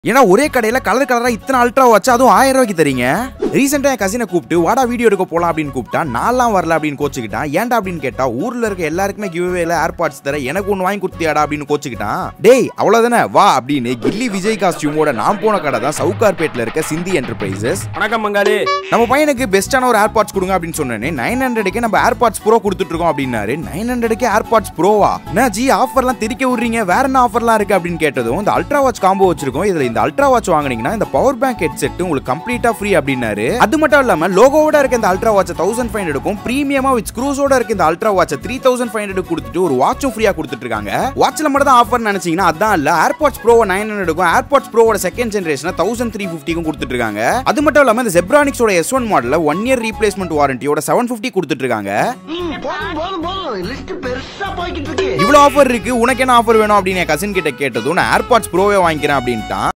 ஏன்னா ஒரே கடையில கலர் கலரா இத்தனை அல்ட்ரா வச்சு அதுவும் ஆயிரம் ரூபாய்க்கு தரீங்க ரீசெண்டா என் கசினை கூப்பிட்டு வாடா வீடியோ எடுக்க போலாம் அப்படின்னு கூப்பிட்டா நான்லாம் வரல அப்படின்னு கோச்சுக்கிட்டான் ஏன்டா அப்படின்னு கேட்டா ஊர்ல இருக்க எல்லாருக்குமே கிவ்வேல ஏர்பாட்ஸ் தர எனக்கு ஒன்று வாங்கி கொடுத்தியாடா அப்படின்னு கோச்சுக்கிட்டான் டேய் அவ்வளவுதானே வா அப்படின்னு கில்லி விஜய் காஸ்டியூமோட நான் போன கடை தான் சவுகார்பேட்ல இருக்க சிந்தி என்டர்பிரைசஸ் வணக்கம் பங்காளி நம்ம பையனுக்கு பெஸ்ட்டான ஒரு ஏர்பாட்ஸ் கொடுங்க அப்படின்னு சொன்னேன் நைன் ஹண்ட்ரடுக்கு நம்ம ஏர்பாட்ஸ் ப்ரோ கொடுத்துட்டு இருக்கோம் அப்படின்னாரு நைன் ஹண்ட்ரடுக்கு ஏர்பாட்ஸ் ப்ரோவா என்ன ஜி ஆஃபர்லாம் திரிக்க விடுறீங்க வேற என்ன ஆஃபர்லாம் இருக்கு அப்படின்னு கேட்டதும் இந்த அல்ட்ரா வாட்ச் காம்போ வச்சிருக்கோம் இதுல இந்த அல்ட்ரா வாட்ச் வாங்குனீங்கன்னா இந்த பவர் பேங்க் ஹெட்செட் உங்களுக்கு கம்ப்ளீட்டா ஃப்ரீ அப்படின்னாரு அது மட்டும் இல்லாம லோகோவோட இருக்க இந்த அல்ட்ரா வாட்ச் தௌசண்ட் ஃபைவ் ஹண்ட்ரடுக்கும் பிரீமியமா வித் ஸ்க்ரூஸோட இருக்க இந்த ultra watch three thousand five hundred கொடுத்துட்டு ஒரு வாட்சும் ஃப்ரீயா கொடுத்துட்டு இருக்காங்க வாட்ச்ல மட்டும் தான் ஆஃபர் நினைச்சீங்கன்னா அதான் இல்ல ஏர்பாட்ஸ் ப்ரோ நைன் ஹண்ட்ரடுக்கும் ஏர்பாட்ஸ் ப்ரோவோட செகண்ட் ஜென்ரேஷன் தௌசண்ட் த்ரீ ஃபிஃப்டிக்கும் கொடுத்துட்டு இருக்காங்க அது மட்டும் இல்லாம இந்த ஜெப்ரானிக்ஸோட எஸ் ஒன் மாடல ஒன் இயர் ரீப்ளேஸ்மெண்ட் வாரண்டியோட செவன் ஃபிஃப்டி கொடுத்துட்டு இருக்காங்க ம், போதும் போதும் போதும் லிஸ்ட் பெருசா போய்கிட்டு இருக்கு இவ்வளவு ஆஃபர் இருக்கு உனக்கு என்ன ஆஃபர் வேணும் அப்படின்னு என் கசின் கிட்ட கேட்டதும் நான் ஏர்பாட்ஸ் ப்ரோவே வாங்கிக்கிறேன் அப்படின்ட்டான்